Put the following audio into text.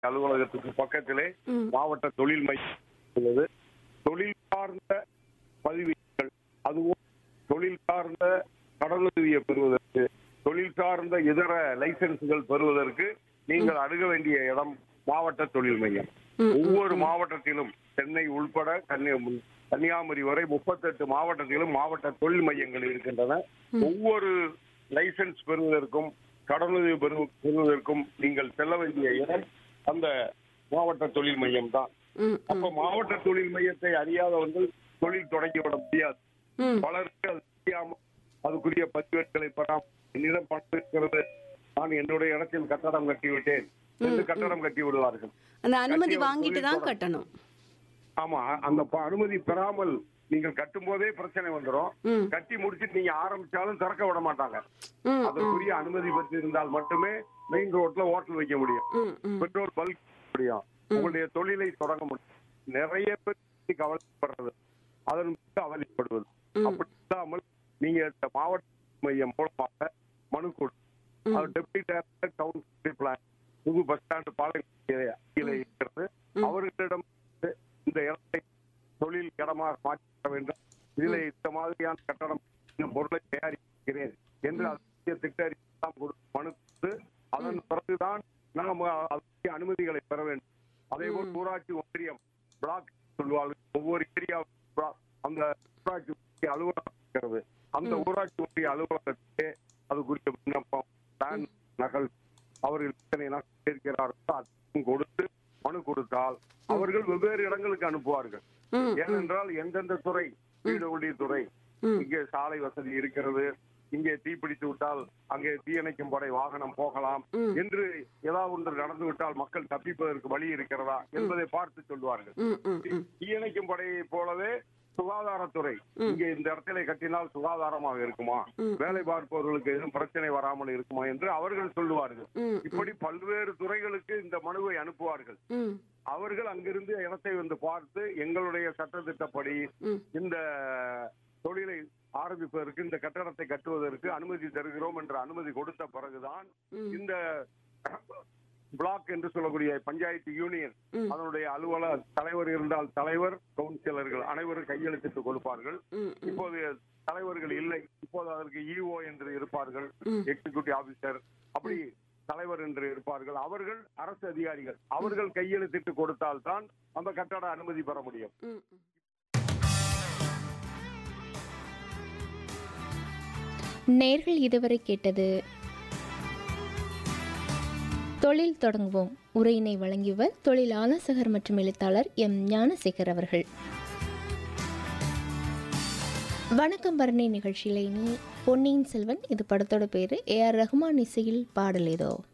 அலுவலகத்துக்கு பக்கத்திலே ம். மாவட்ட தொழில் மையம் உள்ளது தொழில் சார்ந்த பதிவுகள் அதுவும் தொழில் சார்ந்த கடனுதவியை பெறுவதற்கு தொழில் சார்ந்த இதர லைசன்ஸ்கள் பெறுவதற்கு நீங்கள் அணுக வேண்டிய இடம் மாவட்ட தொழில் மையம் ம், ஒவ்வொரு மாவட்டத்திலும் சென்னை உள்பட கன்னியா கன்னியாகுமரி வரை முப்பத்தெட்டு மாவட்டத்திலும் மாவட்ட தொழில் மையங்கள் இருக்கின்றன ஒவ்வொரு லைசன்ஸ் பெறுவதற்கும் கடனுதவி பெறு பெறுவதற்கும் நீங்கள் செல்ல வேண்டிய இடம் அந்த மாவட்ட தொழில் மையம் தான் ம், அப்ப மாவட்ட தொழில் மையத்தை அறியாதவர்கள் தொழில் தொடங்கிவிட முடியாது ம். பலருக்கு அது தெரியாம அதுக்குரிய பதிவேடுகளை பெறாம என்னிடம் பணம் இருக்கிறது நான் என்னுடைய இடத்தில் கட்டடம் கட்டிவிட்டேன் என்று கட்டடம் கட்டி விடுவார்கள் அந்த அனுமதி கட்டிய ஒரு வாங்கிட்டு தொழில் தான் தொடங்க- கட்டணும் ஆமா அந்த ப- அனுமதி பெறாமல் நீங்கள் கட்டும் போதே பிரச்சனை வந்துடும் ம். கட்டி முடிச்சிட்டு நீங்க ஆரம்பிச்சாலும் திறக்க விட மாட்டாங்க ம், அதற்குரிய அனுமதி பெற்று இருந்தால் மட்டுமே மெயின் ரோட்ல ஹோட்டல் வைக்க முடியும் ம், ம். பெட்ரோல் பல்க் முடியும் உங்களுடைய தொழிலை தொடங்க முடியும் நிறைய பேர் இதை கவலைப்படுறது அதன் மீது அவதிப்படுவது ம். அப்படி இல்லாமல் நீங்க இந்த மாவட்ட மையம் மூலமாக மனு கொடு ம். அவர் டெப்டி டைரக்டர் டவுன் பிளான் புது பஸ் ஸ்டாண்டு பாளையம் இருக்கிறது அவர்களிடம் இந்த இடத்தை தொழில் இடமாக மாற்றி தர வேண்டும் இதுல இந்த மாதிரியான கட்டடம் இந்த பொருளை தயாரிக்கிறேன் என்று அதற்குரிய திட்ட அறிக்கையெல்லாம் கொடுத்து மனு கொடுத்து அதன் பிறகுதான் நாம் அதற்குரிய அனுமதிகளை பெற வேண்டும் அதே போல் ஊராட்சி ஒன்றியம் பிளாக் சொல்வார்கள் ஒவ்வொரு ஏரியா அந்த ஊராட்சி ஒன்றிய அலுவலகம் இருக்கிறது அந்த ஊராட்சி ஒன்றிய அலுவலகத்திலே அதுக்குரிய விண்ணப்பம் பிளான் நகல் அவர்கள் எத்தனை நகல் சேர்க்கிறார்களோ அதையும் கொடுத்து மனு கொடுத்தால் அவர்கள் வெவ்வேறு இடங்களுக்கு அனுப்புவார்கள் ம், ஏனென்றால் எந்தெந்த துறை வீடு துறை ம். இங்கே சாலை வசதி இருக்கிறது இங்கே தீப்பிடித்து விட்டால் அங்கே தீயணைக்கும் படை வாகனம் போகலாம் ம். என்று ஏதாவது ஒன்று நடந்து விட்டால் மக்கள் தப்பிப்பதற்கு வழி இருக்கிறதா என்பதை பார்த்து சொல்வார்கள் ம், ம், ம். தீயணைக்கும் படையை போலவே சுகாதாரத்துறை இங்கே இந்த இடத்துல கட்டினால் சுகாதாரமாக இருக்குமா ம். வேலை பார்ப்பவர்களுக்கு எதுவும் பிரச்சனை வராமல் இருக்குமா என்று அவர்கள் சொல்லுவார்கள் ம், இப்படி பல்வேறு துறைகளுக்கு இந்த மனுவை அனுப்புவார்கள் ம், அவர்கள் அங்கிருந்து இடத்தை வந்து பார்த்து எங்களுடைய சட்டத்திட்டப்படி ம். இந்த தொழிலை ஆரம்பிப்பதற்கு இந்த கட்டடத்தை கட்டுவதற்கு அனுமதி தருகிறோம் என்ற அனுமதி கொடுத்த பிறகுதான் ம். இந்த பிளாக் என்று சொல்லக்கூடிய பஞ்சாயத்து யூனியன் ம். அதனுடைய அலுவலர் தலைவர் இருந்தால் தலைவர் கவுன்சிலர்கள் அனைவரும் கையெழுத்திட்டு கொடுப்பார்கள் ம், இப்போது தலைவர்கள் இல்லை இப்போது அதற்கு இஓ என்று இருப்பார்கள் ம். எக்ஸிகியூட்டிவ் ஆபீசர் அப்படி தலைவர் என்று இருப்பார்கள் அவர்கள் அரசு அதிகாரிகள் அவர்கள் கையெழுத்திட்டு கொடுத்தால் தான் அந்த கட்டட அனுமதி பெற முடியும் ம், ம். நேர்கள் இதுவரை கேட்டது தொழில் தொடங்குவோம் உரையினை வழங்கியவர் தொழில் ஆலோசகர் மற்றும் எழுத்தாளர் எம் ஞானசேகர் அவர்கள் வணக்கம் பரணி நிகழ்ச்சியில் இனி பொன்னியின் செல்வன் இது படத்தோட பேரு ஏ ஆர் ரஹ்மான் இசையில் பாடல் ஏதோ